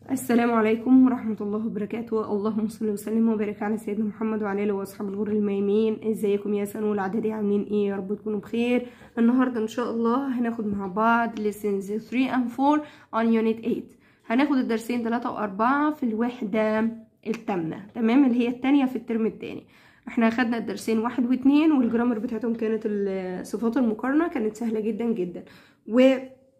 السلام عليكم ورحمة الله وبركاته اللهم صل وسلم وبارك على سيدنا محمد وعلى اله واصحاب الغر الميامين ازيكم يا سنة العددي عاملين ايه يا رب تكونوا بخير النهاردة ان شاء الله هناخد مع بعض lessons 3 and 4 on unit 8 هناخد الدرسين 3 و4 في الوحدة الثامنة تمام اللي هي التانية في الترم التاني احنا اخدنا الدرسين واحد واتنين والجرامر بتاعتهم كانت الصفات المقارنة كانت سهلة جدا جدا و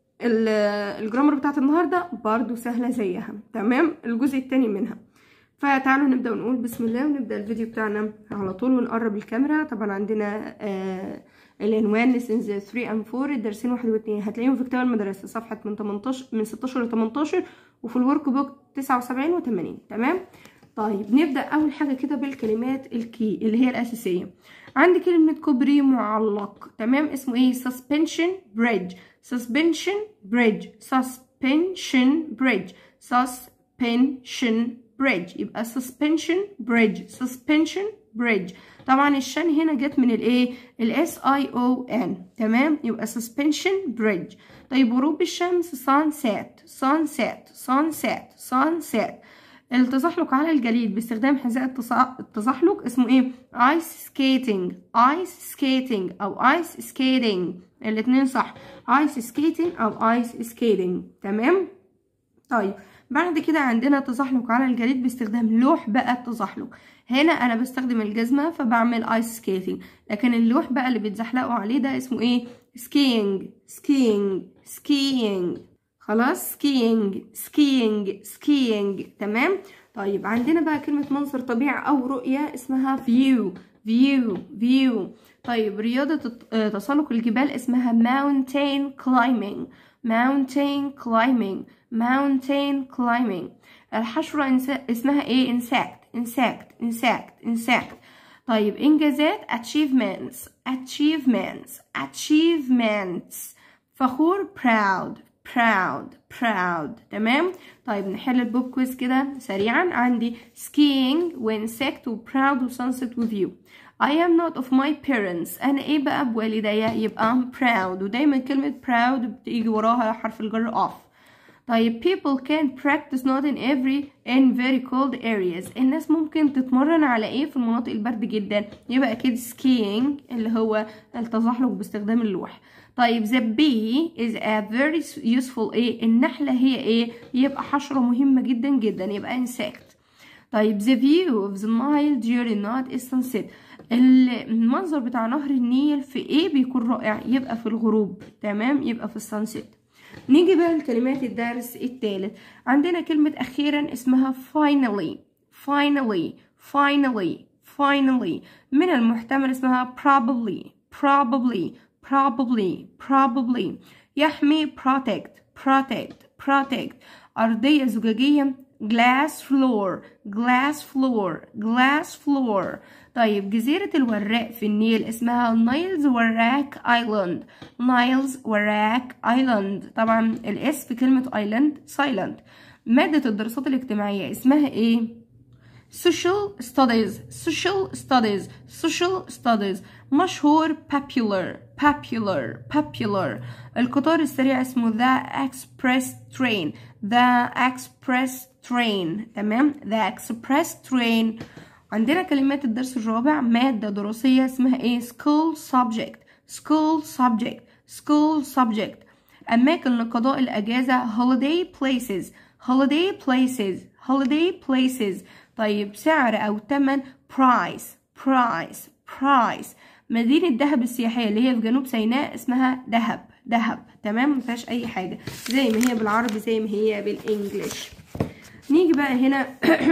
الجرامر بتاعت النهارده برضو سهله زيها تمام الجزء التاني منها فتعالوا نبدا ونقول بسم الله ونبدا الفيديو بتاعنا على طول ونقرب الكاميرا طبعا عندنا آه العنوان lessons 3 and 4 الدرسين واحد واتنين هتلاقيهم في كتاب المدرسه صفحه من 18 من 16 ل 18 وفي الورك بوك 79 و80 تمام طيب نبدا اول حاجه كده بالكلمات الكي اللي هي الاساسيه عندي كلمه كوبري معلق تمام اسمه ايه suspension bridge suspension bridge suspension bridge suspension bridge يبقى suspension bridge suspension bridge طبعا الشن هنا جت من الايه الاس اي او ان تمام يبقى suspension bridge طيب غروب الشمس sunset sunset sunset sunset التزحلق على الجليد باستخدام حذاء التزحلق اسمه ايه ice skating ice skating او ice skating الاتنين صح ice skating او ice skating تمام طيب بعد كده عندنا تزحلق على الجليد باستخدام لوح بقى التزحلق هنا انا بستخدم الجزمه فبعمل ايس سكيتنج لكن اللوح بقى اللي بيتزحلقوا عليه ده اسمه ايه سكينج سكينج سكينج خلاص سكينج سكينج سكينج تمام طيب عندنا بقى كلمة منظر طبيعي أو رؤية اسمها فيو فيو فيو طيب رياضة تسلق الجبال اسمها mountain climbing mountain climbing mountain climbing الحشرة اسمها ايه insect insect insect insect طيب إنجازات achievements achievements achievements فخور proud proud proud تمام طيب نحل البوب كويز كده سريعا عندي skiing وinsect و proud و sunset و view I am not of my parents أنا إيه بقى بوالدي يبقى I'm proud ودايما كلمة proud بتيجي وراها حرف الجر off طيب people can practice not in every in very cold areas الناس ممكن تتمرن على ايه في المناطق البرد جدا يبقى اكيد skiing اللي هو التزحلق باستخدام اللوح طيب the bee is a very useful ايه النحلة هي ايه يبقى حشرة مهمة جدا جدا يبقى insect طيب the view of the Nile during night is sunset المنظر بتاع نهر النيل في ايه بيكون رائع يبقى في الغروب تمام يبقى في السانسيت نيجي بقى لكلمات الدرس الثالث عندنا كلمة أخيرا اسمها finally finally finally finally من المحتمل اسمها probably probably probably probably يحمي protect protect protect أرضية زجاجية glass floor glass floor glass floor طيب جزيرة الوراق في النيل اسمها نايلز وراك ايلاند نايلز وراك ايلاند طبعا الاس في كلمة ايلاند سايلنت مادة الدراسات الاجتماعية اسمها ايه social studies social studies social studies مشهور popular popular popular القطار السريع اسمه the express train the express train تمام the express train عندنا كلمات الدرس الرابع مادة دراسية اسمها ايه school subject school subject school subject أماكن لقضاء الأجازة holiday places holiday places holiday places طيب سعر أو تمن price price price مدينة دهب السياحية اللي هي في جنوب سيناء اسمها دهب دهب تمام مفيهاش أي حاجة زي ما هي بالعربي زي ما هي بالإنجليش نيجي بقى هنا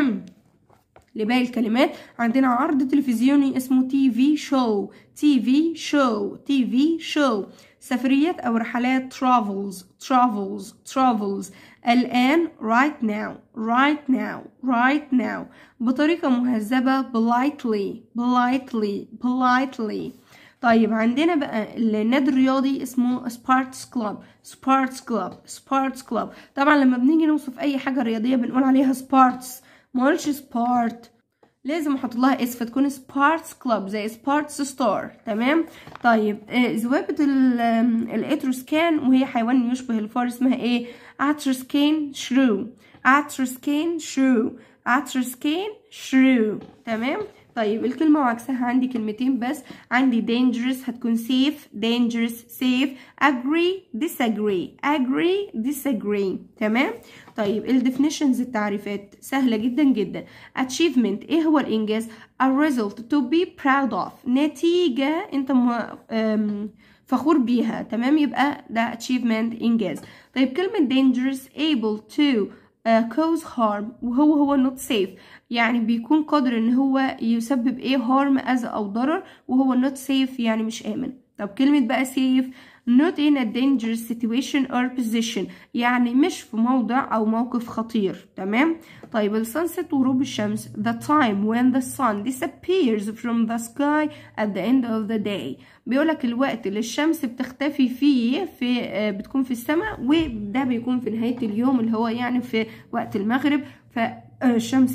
لباقي الكلمات عندنا عرض تلفزيوني اسمه تي في شو تي في شو تي في شو سفريات أو رحلات travels travels travels الآن right now right now right now بطريقة مهذبة politely politely politely طيب عندنا بقى النادي الرياضي اسمه سبارتس كلوب سبارتس كلوب سبارتس كلوب طبعا لما بنيجي نوصف اي حاجه رياضيه بنقول عليها سبارتس ما اقولش سبارت لازم احط لها اس فتكون سبارتس كلوب زي سبارتس ستار تمام طيب آه ذبابه الاتروسكان وهي حيوان يشبه الفار اسمها ايه اتروسكين شرو Atriscan shrew Atriscan shrew تمام طيب الكلمة وعكسها عندي كلمتين بس عندي dangerous هتكون safe dangerous safe agree disagree agree disagree تمام طيب ال definitions التعريفات سهلة جدا جدا achievement ايه هو الانجاز a result to be proud of نتيجة انت م... فخور بيها تمام يبقى ده achievement انجاز طيب كلمة dangerous able to uh, cause harm وهو هو not safe يعني بيكون قادر ان هو يسبب ايه harm اذى او ضرر وهو not safe يعني مش امن طب كلمة بقى safe not in a dangerous situation or position يعني مش في موضع او موقف خطير تمام طيب السانست غروب الشمس the time when the sun disappears from the sky at the end of the day بيقولك الوقت اللي الشمس بتختفي فيه في بتكون في السماء وده بيكون في نهاية اليوم اللي هو يعني في وقت المغرب فالشمس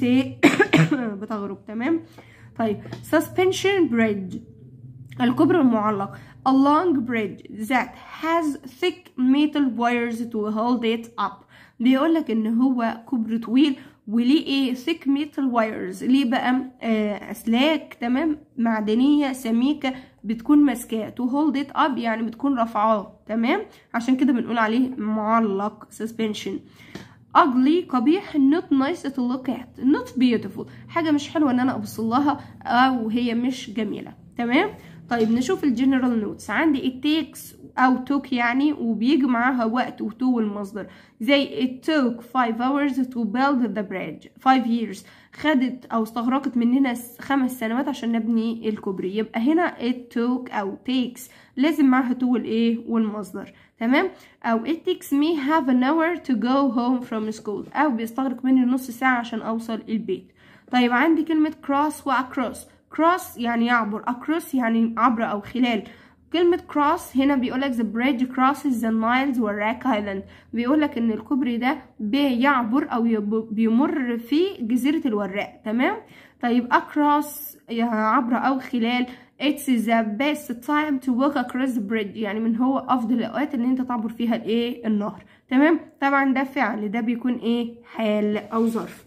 بتغرب تمام طيب suspension bridge الكوبري المعلق a long bridge that has thick metal wires to hold it up بيقولك ان هو كوبري طويل وليه ايه thick metal wires ليه بقى آه اسلاك تمام معدنيه سميكه بتكون ماسكاه to hold it up يعني بتكون رافعاه تمام عشان كده بنقول عليه معلق suspension ugly قبيح not nice to look at not beautiful حاجه مش حلوه ان انا ابص لها او هي مش جميله تمام طيب نشوف الجنرال نوتس عندي it takes أو took يعني وبيجي معاها وقت و to والمصدر زي it took five hours to build the bridge five years خدت أو استغرقت مننا خمس سنوات عشان نبني الكوبري يبقى هنا it took أو takes لازم معاها to والإيه والمصدر تمام أو it takes me half an hour to go home from school أو بيستغرق مني نص ساعة عشان أوصل البيت طيب عندي كلمة cross و across cross يعني يعبر across يعني عبر أو خلال كلمة cross هنا بيقولك the bridge crosses the Nile والراك Island بيقولك إن الكوبري ده بيعبر أو بيمر في جزيرة الوراق تمام طيب across عبر أو خلال It's the best time to walk across the bridge يعني من هو أفضل الأوقات اللي أنت تعبر فيها الإيه النهر تمام طبعا ده فعل ده بيكون إيه حال أو ظرف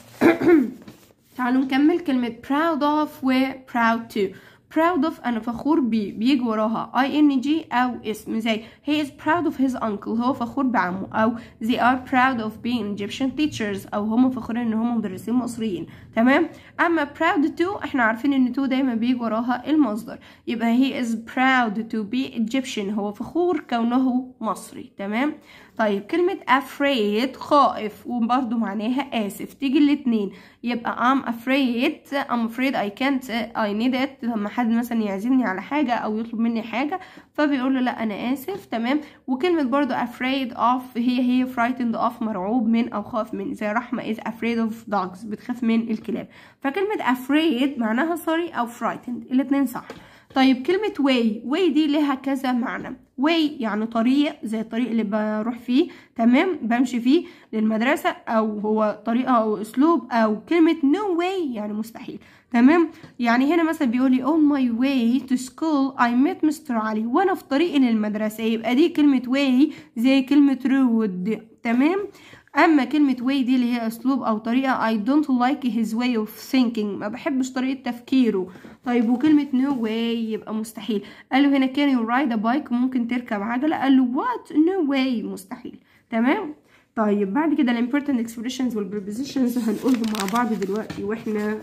تعالوا نكمل كلمة proud of و proud to proud of أنا فخور بيه بيجي وراها ing أو اسم زي he is proud of his uncle هو فخور بعمه أو they are proud of being Egyptian teachers أو هم فخورين إن هم مدرسين مصريين تمام أما proud to إحنا عارفين إن to دايما بيجي وراها المصدر يبقى he is proud to be Egyptian هو فخور كونه مصري تمام طيب كلمة afraid خائف وبرضه معناها آسف تيجي الاتنين يبقى I'm afraid I'm afraid I can't I need it لما حد مثلا يعزمني على حاجة أو يطلب مني حاجة فبيقول له لا أنا آسف تمام وكلمة برضه afraid of هي هي frightened of مرعوب من أو خاف من زي رحمة is afraid of dogs بتخاف من الكلاب فكلمة afraid معناها sorry أو frightened الاتنين صح طيب كلمة way way دي لها كذا معنى way يعني طريق زي الطريق اللي بروح فيه تمام بمشي فيه للمدرسة أو هو طريقة أو أسلوب أو كلمة no way يعني مستحيل تمام يعني هنا مثلا بيقول لي on my way to school I met Mr. علي وأنا في طريقي للمدرسة يبقى دي كلمة way زي كلمة road تمام اما كلمة way دي اللي هي اسلوب او طريقة I don't like his way of thinking ما بحبش طريقة تفكيره طيب وكلمة no way يبقى مستحيل قال له هنا can you ride a bike ممكن تركب عجلة قال له what no way مستحيل تمام طيب بعد كده ال important expressions وال prepositions هنقولهم مع بعض دلوقتي واحنا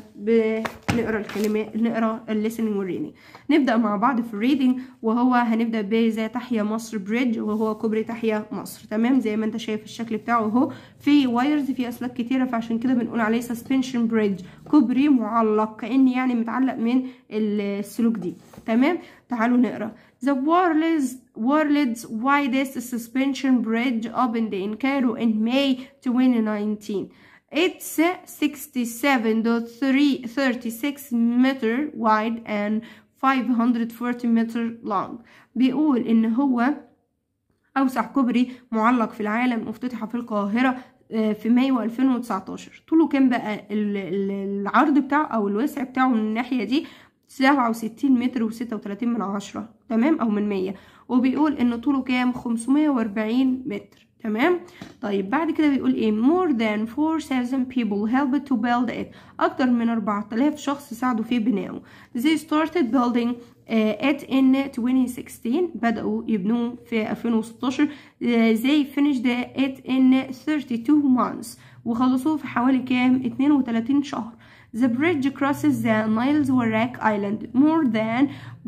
بنقرا الكلمات نقرا ال listening وال reading نبدأ مع بعض في الريدنج وهو هنبدأ بزي تحيا مصر بريدج وهو كوبري تحيا مصر تمام زي ما انت شايف الشكل بتاعه اهو في وايرز في اسلاك كتيرة فعشان كده بنقول عليه suspension bridge كوبري معلق كأن يعني متعلق من السلوك دي تمام تعالوا نقرا The world's, world's widest suspension bridge opened in Cairo in May 2019. It's 67.36 meter wide and 540 meter long. بيقول إن هو أوسع كوبري معلق في العالم افتتح في القاهرة في مايو 2019 طوله كام بقى العرض بتاعه أو الوسع بتاعه من الناحية دي سبعة وستين متر وستة وتلاتين من عشرة تمام أو من مية وبيقول إن طوله كام خمسمية وأربعين متر تمام طيب بعد كده بيقول ايه more than 4000 people helped to build it اكتر من 4000 شخص ساعدوا في بنائه they started building uh, it in 2016 بدأوا يبنوه في 2016 uh, they finished it in 32 months وخلصوه في حوالي كام 32 شهر The bridge crosses the Niles Warraq Island. More than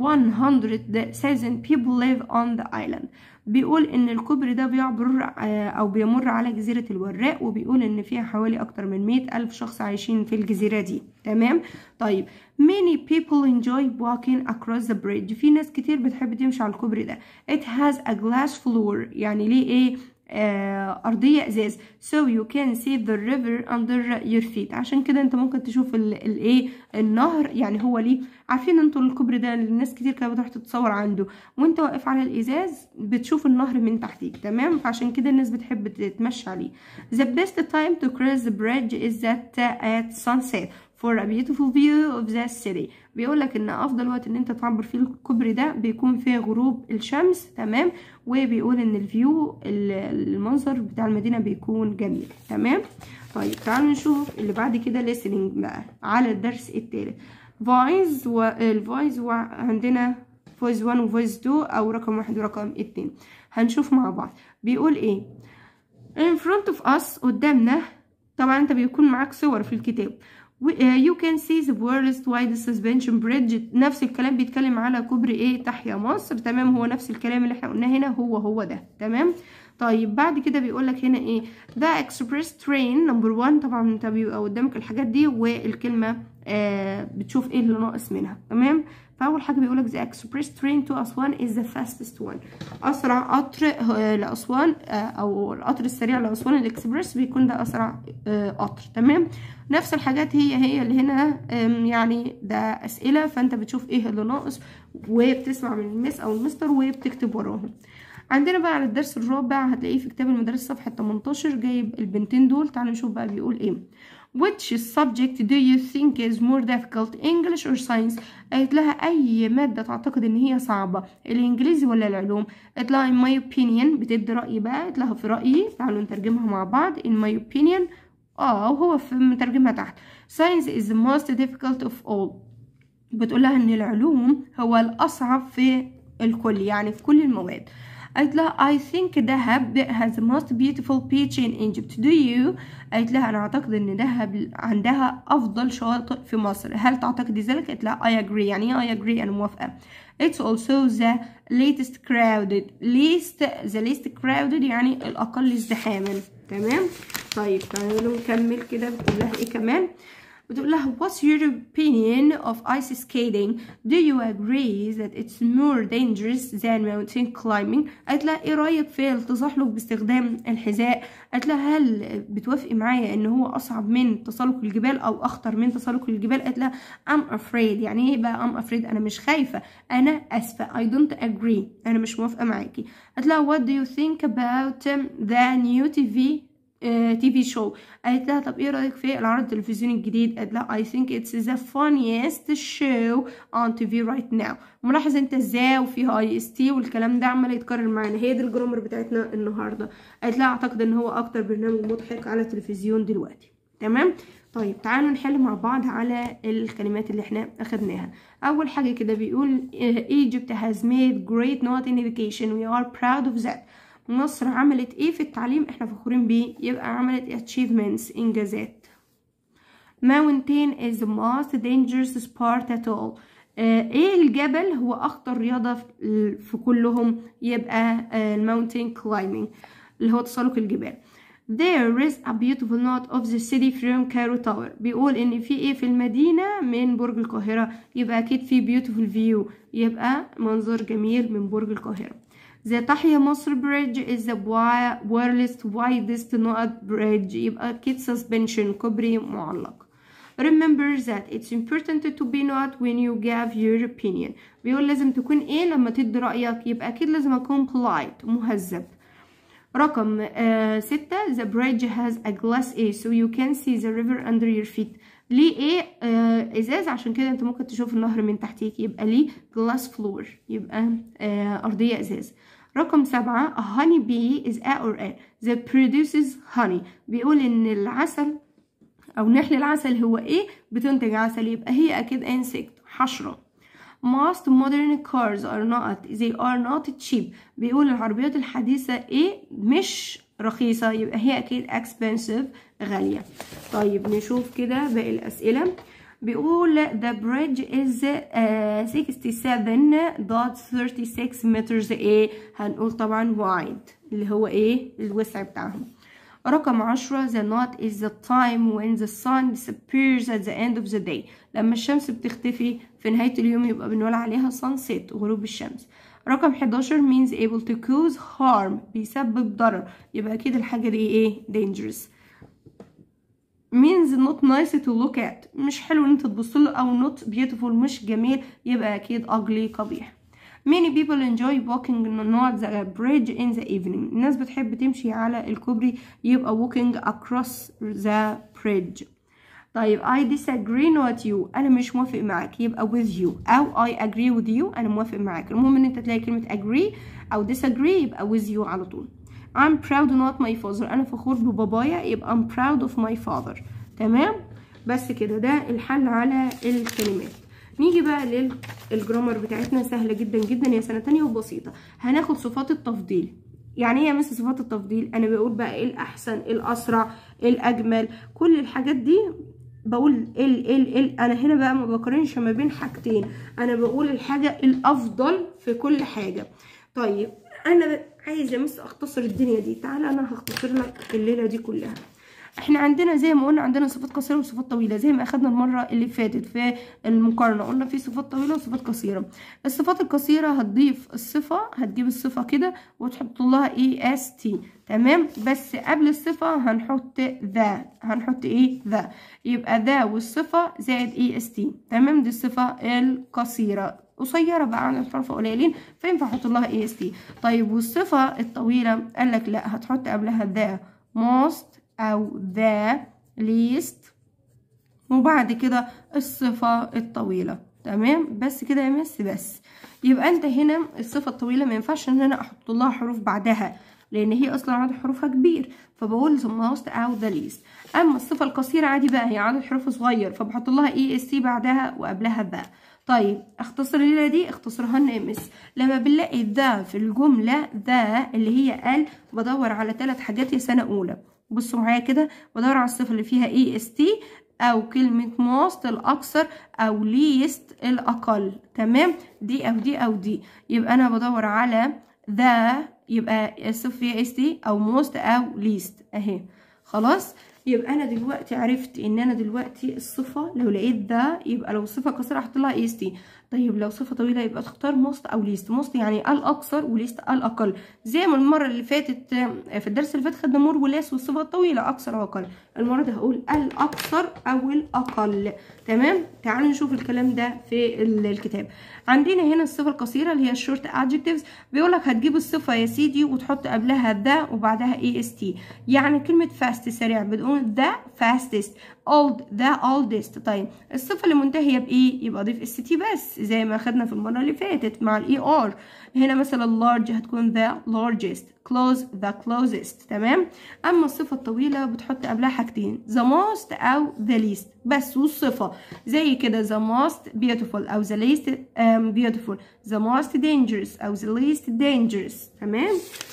100,000 people live on the island. بيقول ان الكوبري ده بيعبر او بيمر على جزيرة الوراق وبيقول ان فيها حوالي اكتر من مئة الف شخص عايشين في الجزيرة دي تمام طيب many people enjoy walking across the bridge في ناس كتير بتحب تمشي على الكوبري ده it has a glass floor يعني ليه ايه آه أرضية إزاز so you can see the river under your feet عشان كده انت ممكن تشوف الايه النهر يعني هو ليه عارفين انتوا الكوبري ده الناس كتير كانت بتروح تتصور عنده وانت واقف على الإزاز بتشوف النهر من تحتيك تمام فعشان كده الناس بتحب تتمشى عليه the best time to cross the bridge is that at sunset for a beautiful view of the city بيقول لك ان افضل وقت ان انت تعبر فيه الكوبري ده بيكون في غروب الشمس تمام وبيقول ان الفيو المنظر بتاع المدينه بيكون جميل تمام طيب تعالوا نشوف اللي بعد كده listening بقى على الدرس التالت فويس والفويس عندنا فويس 1 وفويس 2 او رقم واحد ورقم اتنين هنشوف مع بعض بيقول ايه in front of us قدامنا طبعا انت بيكون معاك صور في الكتاب you can see the world's widest suspension bridge نفس الكلام بيتكلم على كوبري ايه تحيا مصر تمام هو نفس الكلام اللي احنا قلناه هنا هو هو ده تمام طيب بعد كده بيقول لك هنا ايه ده اكسبريس ترين نمبر 1 طبعا انت بيبقى قدامك الحاجات دي والكلمه آه بتشوف ايه اللي ناقص منها تمام فاول حاجه بيقول لك the express train to اسوان is the fastest one اسرع قطر لاسوان او القطر السريع لاسوان الاكسبريس بيكون ده اسرع قطر تمام نفس الحاجات هي هي اللي هنا يعني ده اسئله فانت بتشوف ايه اللي ناقص وبتسمع من المس او المستر وبتكتب وراهم عندنا بقى على الدرس الرابع هتلاقيه في كتاب المدرسة صفحة 18 جايب البنتين دول تعالوا نشوف بقى بيقول ايه Which subject do you think is more difficult English or science قالت لها أي مادة تعتقد إن هي صعبة الإنجليزي ولا العلوم قالت لها in my opinion بتدي رأي بقى قالت لها في رأيي تعالوا نترجمها مع بعض in my opinion اه وهو في مترجمها تحت science is the most difficult of all بتقول لها إن العلوم هو الأصعب في الكل يعني في كل المواد قالت لها I think دهب has the most beautiful beach in Egypt do you قالت لها أنا أعتقد إن دهب عندها أفضل شواطئ في مصر هل تعتقدي ذلك؟ قالت لها I agree يعني I agree أنا موافقة It's also the latest crowded least the least crowded يعني الأقل ازدحاما تمام طيب تعالوا نكمل كده بتقول لها إيه كمان بتقول لها what's your opinion of ice skating do you agree that it's more dangerous than mountain climbing قالت لها ايه رايك في التزحلق باستخدام الحذاء قالت لها هل بتوافقي معايا ان هو اصعب من تسلق الجبال او اخطر من تسلق الجبال قالت لها I'm afraid يعني ايه بقى I'm afraid انا مش خايفه انا اسفه I don't agree انا مش موافقه معاكي قالت لها what do you think about the new TV تي في شو قالت لها طب ايه رايك في العرض التلفزيوني الجديد قالت لها I think it's the funniest show on TV right now ملاحظ انت ازاي وفيها اي اس تي والكلام ده عمال يتكرر معانا هي دي الجرامر بتاعتنا النهارده قالت لها اعتقد ان هو اكتر برنامج مضحك على التلفزيون دلوقتي تمام طيب تعالوا نحل مع بعض على الكلمات اللي احنا اخدناها اول حاجه كده بيقول Egypt has made great note in education we are proud of that مصر عملت ايه في التعليم احنا فخورين بيه يبقى عملت achievements انجازات mountain is the most dangerous sport at all آه ايه الجبل هو اخطر رياضة في كلهم يبقى الماونتين uh, climbing اللي هو تسلق الجبال There is a beautiful note of the city from Cairo Tower بيقول ان في ايه في المدينة من برج القاهرة يبقى اكيد في beautiful view يبقى منظر جميل من برج القاهرة The تحيا مصر bridge is the world's widest not bridge يبقى أكيد suspension كوبري معلق Remember that it's important to be not when you give your opinion بيقول لازم تكون ايه لما تدي رأيك يبقى أكيد لازم أكون polite مهذب رقم آه ستة The bridge has a glass A so you can see the river under your feet ليه ايه آه ازاز عشان كده انت ممكن تشوف النهر من تحتيك يبقى ليه glass floor يبقى آه أرضية ازاز رقم سبعة a honey bee is a or a that produces honey بيقول ان العسل او نحل العسل هو ايه بتنتج عسل يبقى هي اكيد insect حشرة most modern cars are not they are not cheap بيقول العربيات الحديثة ايه مش رخيصة يبقى هي اكيد expensive غالية طيب نشوف كده باقي الاسئلة بيقول the bridge is uh, 67.36 meters ايه هنقول طبعا wide اللي هو ايه الوسع بتاعهم رقم عشرة the knot is the time when the sun disappears at the end of the day لما الشمس بتختفي في نهاية اليوم يبقى بنقول عليها sunset غروب الشمس رقم 11 means able to cause harm بيسبب ضرر يبقى أكيد الحاجة دي ايه dangerous means not nice to look at مش حلو ان انت تبص له او not beautiful مش جميل يبقى اكيد ugly قبيح many people enjoy walking on the bridge in the evening الناس بتحب تمشي على الكوبري يبقى walking across the bridge طيب I disagree not you أنا مش موافق معاك يبقى with you أو I agree with you أنا موافق معاك المهم إن أنت تلاقي كلمة agree أو disagree يبقى with you على طول I'm proud not my father أنا فخور ببابايا يبقى I'm proud of my father تمام بس كده ده الحل على الكلمات نيجي بقى للجرامر بتاعتنا سهلة جدا جدا هي سنة تانية وبسيطة هناخد صفات التفضيل يعني ايه مثل صفات التفضيل انا بقول بقى ايه الاحسن الاسرع الاجمل كل الحاجات دي بقول ال ال ال انا هنا بقى ما بقارنش ما بين حاجتين انا بقول الحاجة الافضل في كل حاجة طيب انا عايزه بس اختصر الدنيا دي تعالى انا هختصر لك الليله دي كلها احنا عندنا زي ما قلنا عندنا صفات قصيره وصفات طويله زي ما اخدنا المره اللي فاتت في المقارنه قلنا في صفات طويله وصفات قصيره الصفات القصيره هتضيف الصفه هتجيب الصفه كده وتحط لها اي اس تي تمام بس قبل الصفه هنحط ذا هنحط ايه ذا يبقى ذا والصفه زائد اي اس تي تمام دي الصفه القصيره قصيره بقى عن الحرف قليلين فينفع احط لها اي اس تي طيب والصفه الطويله قال لك لا هتحط قبلها ذا most او ذا least وبعد كده الصفه الطويله تمام بس كده يا مس بس يبقى انت هنا الصفه الطويله ما ينفعش ان انا احط لها حروف بعدها لان هي اصلا عدد حروفها كبير فبقول the most او the least اما الصفه القصيره عادي بقى هي عدد حروف صغير فبحط لها اي اس تي بعدها وقبلها ذا طيب اختصر الليله دي اختصرها لنا مس لما بنلاقي ذا في الجمله ذا اللي هي ال بدور على ثلاث حاجات يا سنه اولى بصوا معايا كده بدور على الصفه اللي فيها اي اس تي او كلمه most الاكثر او least الاقل تمام دي او دي او دي يبقى انا بدور على ذا يبقى الصفه فيها اس تي او most او least اهي خلاص يبقى انا دلوقتي عرفت ان انا دلوقتي الصفه لو لقيت ذا يبقى لو الصفه قصيره احط لها اس تي طيب لو صفه طويله يبقى تختار موست او ليست موست يعني الاكثر وليست الاقل زي ما المره اللي فاتت في الدرس اللي فات خدنا مور ولاس والصفه الطويله اكثر واقل المره دي هقول الاكثر او الاقل تمام تعالوا نشوف الكلام ده في الكتاب عندنا هنا الصفه القصيره اللي هي الشورت ادجكتيفز بيقول لك هتجيب الصفه يا سيدي وتحط قبلها ذا وبعدها اي اس تي يعني كلمه فاست سريع بتقول ذا فاستست old the oldest طيب الصفة اللي منتهية بإيه يبقى أضيف اس تي بس زي ما خدنا في المرة اللي فاتت مع الإي آر هنا مثلا large هتكون the largest close the closest تمام أما الصفة الطويلة بتحط قبلها حاجتين the most أو the least بس والصفة زي كده the most beautiful أو the least um, beautiful the most dangerous أو the least dangerous تمام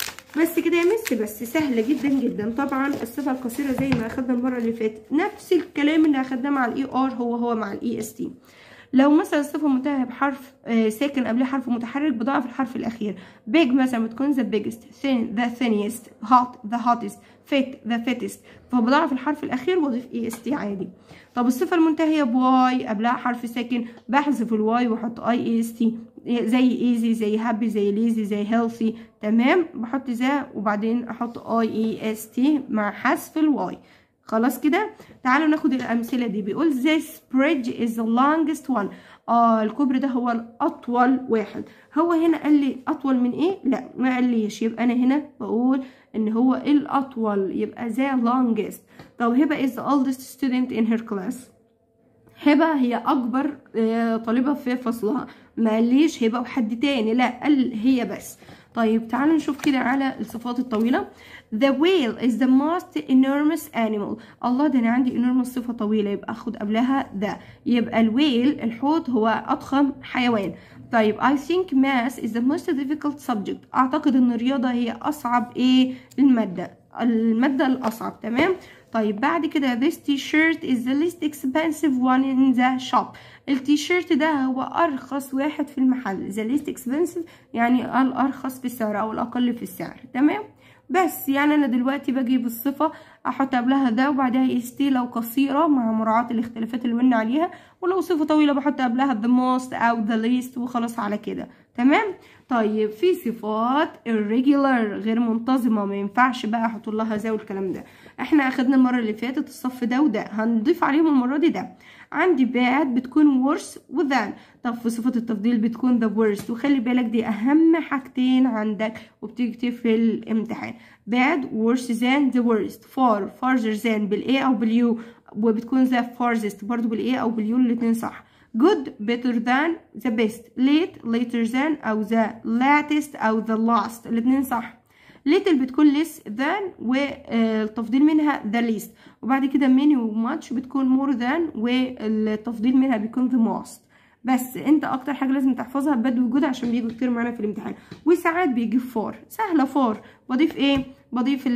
بس كده يا مس بس سهله جدا جدا طبعا الصفه القصيره زي ما اخدنا المره اللي فاتت نفس الكلام اللي اخدناه مع الاي ار هو هو مع الاي اس تي لو مثلا الصفه منتهيه بحرف ساكن قبلها حرف متحرك بضعف الحرف الاخير big مثلا بتكون the biggest thin the thinest hot the hottest fit the fittest فبضعف الحرف الاخير واضيف اي اس تي عادي طب الصفه المنتهيه بواي قبلها حرف ساكن بحذف الواي واحط اي اي اس تي زي ايزي زي هابي زي ليزي زي هيلثي تمام بحط ذا وبعدين احط اي اي اس تي مع حذف الواي خلاص كده تعالوا ناخد الامثله دي بيقول this bridge is the longest one اه الكوبري ده هو الاطول واحد هو هنا قال لي اطول من ايه لا ما قاليش يبقى انا هنا بقول ان هو الاطول يبقى the longest طب هبه is the oldest student in her class هبه هي اكبر طالبه في فصلها ما قاليش هبه وحد تاني لا قال هي بس طيب تعالوا نشوف كده على الصفات الطويلة The whale is the most enormous animal الله ده أنا عندي enormous صفة طويلة يبقى أخد قبلها the يبقى الويل الحوت هو أضخم حيوان طيب I think math is the most difficult subject أعتقد إن الرياضة هي أصعب إيه المادة المادة الأصعب تمام طيب بعد كده this t-shirt is the least expensive one in the shop التيشيرت ده هو أرخص واحد في المحل the least expensive يعني الأرخص في السعر أو الأقل في السعر تمام بس يعني أنا دلوقتي بجيب الصفة أحط قبلها ده وبعدها يستي لو قصيرة مع مراعاة الاختلافات اللي قلنا عليها ولو صفة طويلة بحط قبلها the most أو the least وخلاص على كده تمام طيب في صفات irregular غير منتظمة ما ينفعش بقى احط لها زي والكلام ده احنا اخدنا المرة اللي فاتت الصف ده وده هنضيف عليهم المرة دي ده عندي bad بتكون worse وthan طب في صفة التفضيل بتكون the worst وخلي بالك دي اهم حاجتين عندك وبتكتب في الامتحان bad worse than the worst far farther than بالايه او باليو وبتكون the farthest برضو بالايه او باليو الاتنين صح good better than the best late later than او the latest او the last الاتنين صح little بتكون less than والتفضيل منها the least وبعد كده many و much بتكون more than والتفضيل منها بيكون the most بس انت اكتر حاجه لازم تحفظها باد وجود عشان بيجوا كتير معانا في الامتحان وساعات بيجي فور سهله فور بضيف ايه بضيف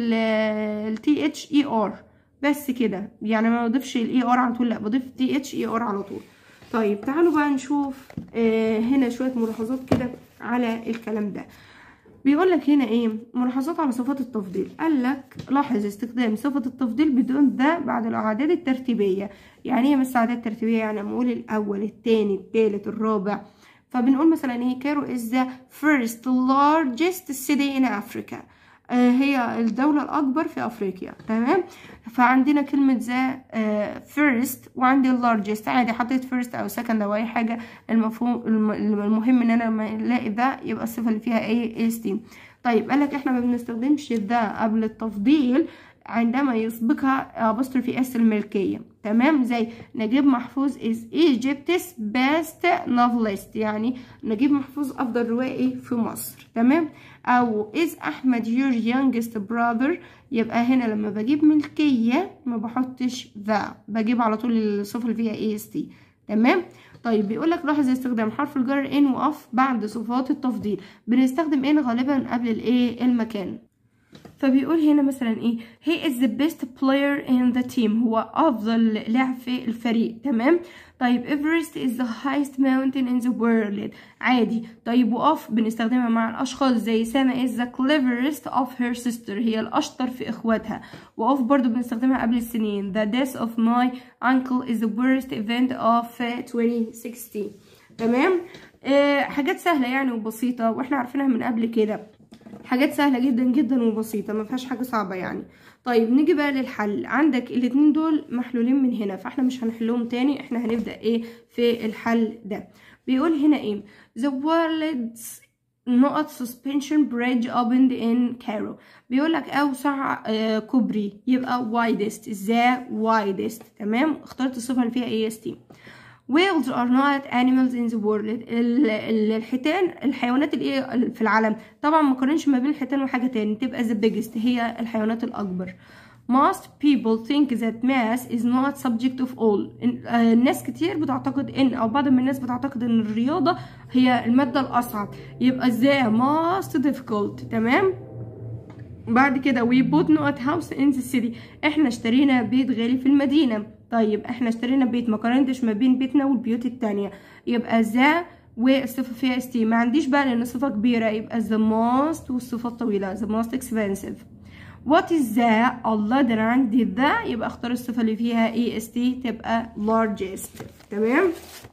ال تي اتش اي ار بس كده يعني ما بضيفش الاي ار على طول لا بضيف تي اتش اي ار على طول طيب تعالوا بقى نشوف آه هنا شويه ملاحظات كده على الكلام ده بيقول لك هنا ايه ملاحظات على صفات التفضيل قال لك لاحظ استخدام صفة التفضيل بدون ذا بعد الأعداد الترتيبية يعني ايه بس أعداد ترتيبية يعني نقول الأول التاني التالت الرابع فبنقول مثلا ايه كايرو is the first largest city in Africa آه هي الدولة الأكبر في أفريقيا تمام فعندنا كلمة ذا آه first وعندي largest عادي حطيت first أو second أو أي حاجة المفهوم المهم إن أنا لما ألاقي ذا يبقى الصفة اللي فيها ايه est طيب قالك احنا ما بنستخدمش ذا قبل التفضيل عندما يسبقها apostrophe اس الملكية تمام زي نجيب محفوظ is Egypt's best novelist يعني نجيب محفوظ أفضل روائي في مصر تمام أو is أحمد your youngest brother يبقى هنا لما بجيب ملكية ما بحطش ذا بجيب على طول الصفة اللي فيها est تمام طيب بيقول لك لاحظ استخدام حرف الجر ان واف بعد صفات التفضيل بنستخدم ان غالبا قبل الايه المكان فبيقول هنا مثلا ايه he is the best player in the team هو افضل لاعب في الفريق تمام طيب Everest is the highest mountain in the world عادي طيب وأوف بنستخدمها مع الأشخاص زي سما is the cleverest of her sister هي الأشطر في إخواتها وأوف برضو بنستخدمها قبل السنين the death of my uncle is the worst event of 2016 تمام آه حاجات سهلة يعني وبسيطة واحنا عارفينها من قبل كده حاجات سهلة جدا جدا وبسيطة ما فيهاش حاجة صعبة يعني طيب نيجي بقى للحل عندك الاتنين دول محلولين من هنا فاحنا مش هنحلهم تاني احنا هنبدأ ايه في الحل ده بيقول هنا ايه the world's نقط suspension bridge opened in Cairo بيقول لك اوسع آه كوبري يبقى widest the widest تمام اخترت الصفة اللي فيها est whales are not animals in the world الحيتان الحيوانات الايه في العالم طبعا ما قارنش ما بين الحيتان وحاجه تاني تبقى the biggest هي الحيوانات الاكبر most people think that math is not subject of all الناس كتير بتعتقد ان او بعض من الناس بتعتقد ان الرياضه هي الماده الاصعب يبقى the most difficult تمام بعد كده we bought not house in the city احنا اشترينا بيت غالي في المدينه طيب احنا اشترينا بيت ما قارنتش ما بين بيتنا والبيوت التانية يبقى ذا والصفة فيها اس تي ما عنديش بقى لان صفة كبيرة يبقى the most والصفة الطويلة the most expensive what is ذا الله ده انا عندي ذا يبقى اختار الصفة اللي فيها اي اس تي تبقى largest تمام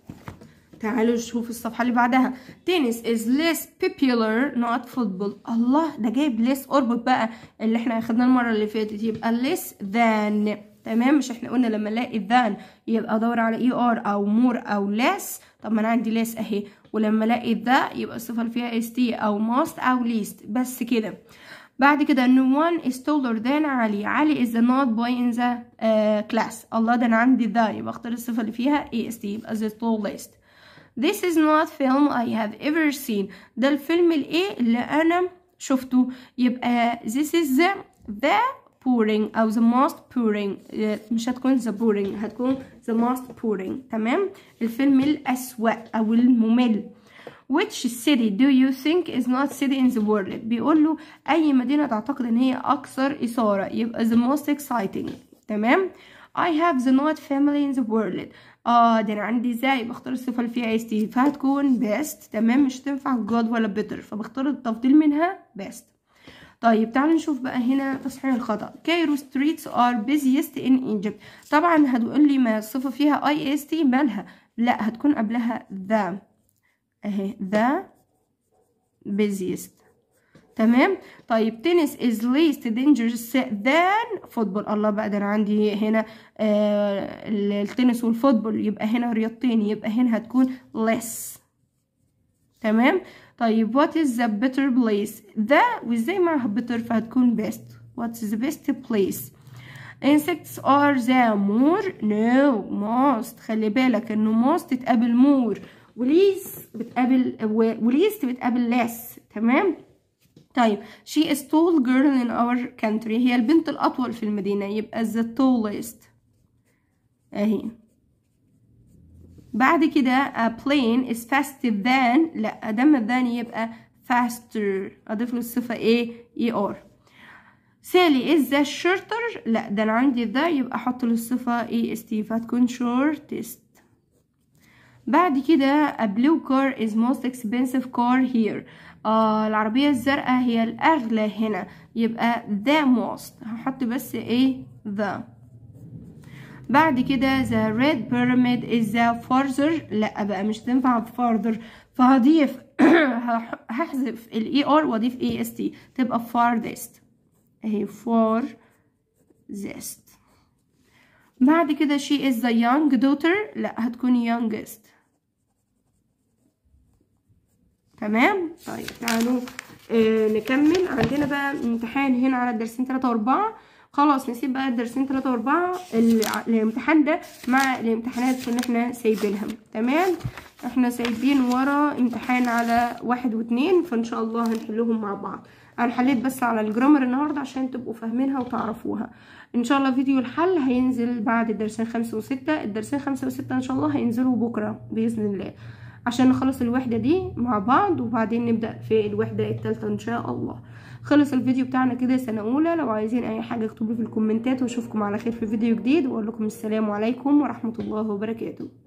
تعالوا نشوف الصفحة اللي بعدها تنس is less popular not football الله ده جايب less اربط بقى اللي احنا اخدناه المرة اللي فاتت يبقى less than تمام مش احنا قلنا لما الاقي ذان يبقى ادور على اي ار او مور او ليس طب ما انا عندي ليس اهي ولما الاقي ذا يبقى الصفه اللي فيها اس تي او موست او ليست بس كده بعد كده no one is taller than علي علي is the not boy in the uh, class الله ده انا عندي ذا يبقى اختار الصفه اللي فيها اي اس تي يبقى the tallest This is not film I have ever seen ده الفيلم الايه اللي انا شفته يبقى this is the, the boring او the most boring مش هتكون the boring هتكون the most boring تمام الفيلم الأسوأ او الممل Which city do you think is not city in the world بيقول له أي مدينة تعتقد إن هي أكثر إثارة يبقى the most exciting تمام I have the not family in the world اه ده انا عندي ازاي بختار الصفه اللي فيها اس تي فهتكون best تمام مش تنفع good ولا better فبختار التفضيل منها best طيب تعالوا نشوف بقى هنا تصحيح الخطأ كايرو streets are busiest in Egypt طبعا هتقول لي ما الصفة فيها اي اس تي مالها لا هتكون قبلها the اهي the busiest تمام طيب تنس is least dangerous than football الله بقى ده انا عندي هنا آه التنس والفوتبول يبقى هنا رياضتين يبقى هنا هتكون less تمام طيب what is the better place the وازاي معها better فهتكون best what's the best place insects are the more no most خلي بالك انه most تتقابل more وليس بتقابل وليست بتقابل less تمام طيب she is tall girl in our country هي البنت الأطول في المدينة يبقى the tallest أهي بعد كده a plane is faster than لا أدام than يبقى faster أضيف له الصفة ايه er سالي is the shorter لا ده أنا عندي ده يبقى أحط له الصفة est فهتكون shortest بعد كده a blue car is most expensive car here آه العربية الزرقاء هي الأغلى هنا يبقى the most هحط بس ايه the بعد كده the red pyramid is the farther لا بقى مش تنفع farther فهضيف هحذف ال er واضيف est تبقى farthest اهي farthest بعد كده she is the young daughter لا هتكون youngest تمام طيب تعالوا آه نكمل عندنا بقى امتحان هنا على الدرسين تلاتة واربعة خلاص نسيب بقى الدرسين تلاتة واربعة الامتحان ده مع الامتحانات اللي احنا سايبينها تمام احنا سايبين ورا امتحان على واحد واتنين فان شاء الله هنحلهم مع بعض انا حليت بس على الجرامر النهارده عشان تبقوا فاهمينها وتعرفوها ان شاء الله فيديو الحل هينزل بعد الدرسين خمسة وستة الدرسين خمسة وستة ان شاء الله هينزلوا بكرة باذن الله عشان نخلص الوحدة دي مع بعض وبعدين نبدأ في الوحدة التالتة ان شاء الله خلص الفيديو بتاعنا كده سنة اولى لو عايزين اي حاجة اكتبوا في الكومنتات واشوفكم على خير في فيديو جديد واقول لكم السلام عليكم ورحمة الله وبركاته